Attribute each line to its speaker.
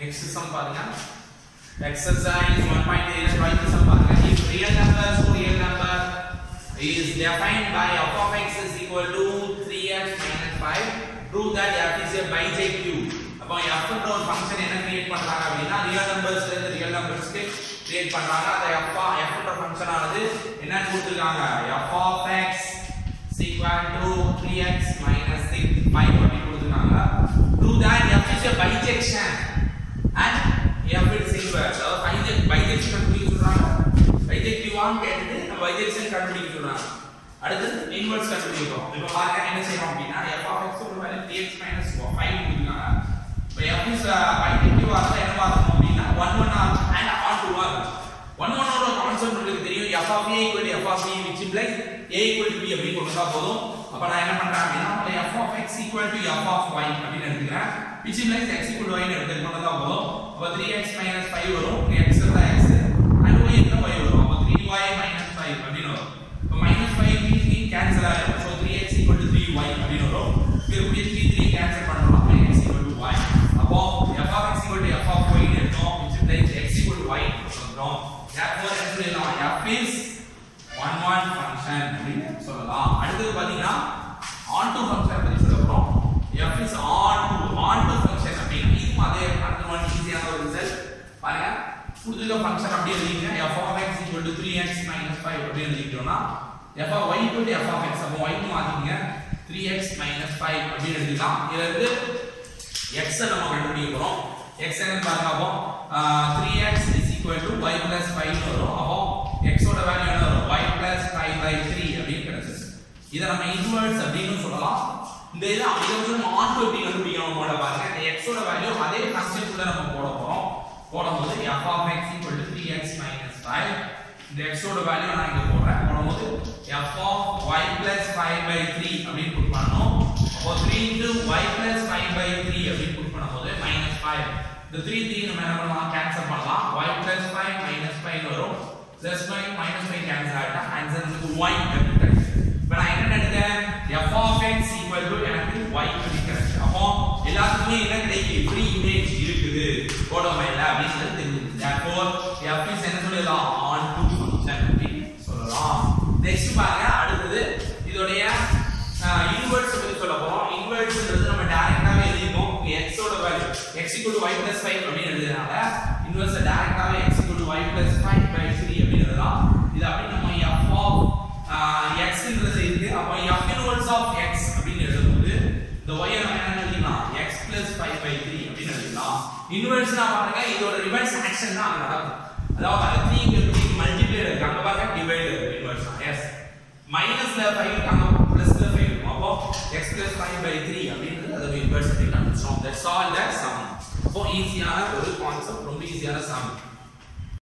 Speaker 1: next sum பாருங்க exercise 1.8 try to sum பாருங்க if real number so real number is defined by f of x is equal to 3x minus 5 prove that f is a biject cube அப்போ f ன்ற ஒரு function என்ன create பண்றாங்க அப்படின்னா real நம்பர்ஸ்ல இருந்து real நம்பர்ஸ்க்கு create பண்றாங்க அந்த f f ன்ற ஃபங்க்ஷன் ஆனது என்ன கொடுத்திருக்காங்க f of x is equal to 3x minus 6 5 அப்படி கொடுத்திருக்காங்க prove that f is a bijection and f is inverse அதாவது biject bijection கண்டுபிடிக்க சொல்றாங்க bijective கேட்டுட்டு நம்ம bijection கண்டுபிடிக்க சொல்றாங்க அடுத்து இன்வெர்ஸ் கண்டுபிடிக்கிறோம் இப்போ பாருங்க என்ன செய்றோம் அப்படின்னா f of x ஒரு வேல்யூ 3x 5 கொடுத்திருக்காங்க இப்போ f is bijective ஆக என்ன பார்க்கணும் அப்படின்னா 1 1 or and on to or 1 1 ஓட கான்செப்ட் உங்களுக்கு தெரியும் f of a equal to f of b which implies a equal to b அப்படி கொண்டு வந்தா போதும் அப்ப நான் என்ன பண்றேன் அப்படின்னா f of x equal to f of y அப்படின்னு எடுத்துக்கிறேன் which implies x equal to y ன்னு எடுத்து கொண்டு வந்தா போதும் அப்ப 3x 5 வரும் x இருந்தா x and y இருந்தா y வரும் அப்ப 3y 5 அப்படின்னு வரும் அப்ப minus 5 3 3 கேன்சல் ஆயிடும் so 3x equal to 3y அப்படின்னு வரும் இருக்கக்கூடிய 3 3 கேன்சல் பண்ணோம் அப்ப x equal to y அப்போ f of x equal to f of y ன்னு எடுத்தோம் which implies x equal to y சொல்றோம் therefore என்ன சொல்லலாம் f is one one function அப்படின்னு சொல்லலாம் அடுத்தது பாத்தீங்கன்னா onto function பத்தி சொல்ல போறோம் f is onto onto function அப்படின்னு இதுவும் அதே அடுத்த ஒன் ஈஸியான ஒரு ரிசல்ட் பாருங்க புதுல ஃபங்க்ஷன் அப்படியே எழுதிங்க f of x equal to 3x minus 5 அப்படி எழுதிட்டோம்னா f of y equal to f of x அப்போ y க்கு மாத்திக்கங்க 3x minus 5 அப்படி எழுதிக்கலாம் இதுல இருந்து x அ நம்ம கண்டுபிடிக்க போறோம் x என்னன்னு பாருங்க அப்போ 3x is equal to y plus 5 னு வரும் அப்போ x ஓட வேல்யூ என்ன வரும் y plus 5 by 3 அப்படின்னு கிடைச்சிருச்சு இத நம்ம இன்வெர்ஸ் அப்படின்னு சொல்லலாம் இந்த இது இதை வந்து நம்ம ஆன்டு எப்படி கண்டுபிடிக்கணும் போட பாருங்க இந்த x ஓட வேல்யூ அதே ஃபங்க்ஷன் குள்ள நம்ம போட போறோம் போடும்போது f of x equal to 3x minus 5 இந்த x ஓட வேல்யூ நான் இங்க போடுறேன் போடும்போது f of y plus 5 by 3 அப்படின்னு புட் பண்ணனும் அப்போ 3 into y plus 5 by 3 அப்படின்னு புட் பண்ணும்போது minus 5 இந்த 3 3 நம்ம என்ன பண்ணலாம் கேன்சல் பண்ணலாம் y plus 5 minus 5 வரும் plus 5 minus 5 கேன்சல் ஆயிட்டா ஆன்சர் வந்து y அப்படின்னு கிடைக்கும் இப்போ நான் என்ன எடுத்தேன் f of x equal to எனக்கு y அப்படின்னு கிடைச்சு அப்போ எல்லாத்துக்குமே என்ன கிடைக்குது ஃப்ரீ இமேஜ் இருக்குது கோடோமைல அப்படின்னு தெரியுது therefore f is என்ன சொல்லலாம் on to function அப்படின்னு சொல்லலாம் நெக்ஸ்ட் பாருங்க அடுத்தது இதோடைய இன்வெர்ஸ் பத்தி சொல்ல போறோம் இன்வெர்ஸ்ன்றது நம்ம டைரக்டாவே எழுதிப்போம் x ஓட value x equal to y plus 5 அப்படின்னு எழுதுறதுனால இன்வெர்ஸ் டைரக்டாவே x equal to y plus 5 by 3 அப்படின்னு எழுதலாம் இது அப்படி நம்ம f of x ன்றது இருக்கு அப்போ f inverse of x அப்படின்னு எழுதும்போது இந்த y நம்ம என்ன எழுதிக்கலாம் x plus 5 by 3 அப்படின்னு எழுதிக்கலாம் இன்வெர்ஸ்னா பாருங்க இதோட ரிவர்ஸ் ஆக்ஷன் தான் அங்க நடக்கும் அதாவது 3 இங்க 3 மல்டிப்ளை இருக்கு அங்க பாருங்க டிவைட் இருக்கு இன்வெர்ஸ் எஸ் மைனஸ்ல 5 இருக்காங்க பிளஸ்ல 5 இருக்கும் அப்போ x plus 5 by 3 அப்படின்றது அது இன்வெர்ஸ் அப்படின்னு கண்டுபிடிச்சோம் தட்ஸ் ஆல் தட் சம் அப்போ ஈஸியான ஒரு கான்செப்ட் ரொம்ப ஈஸியான சம்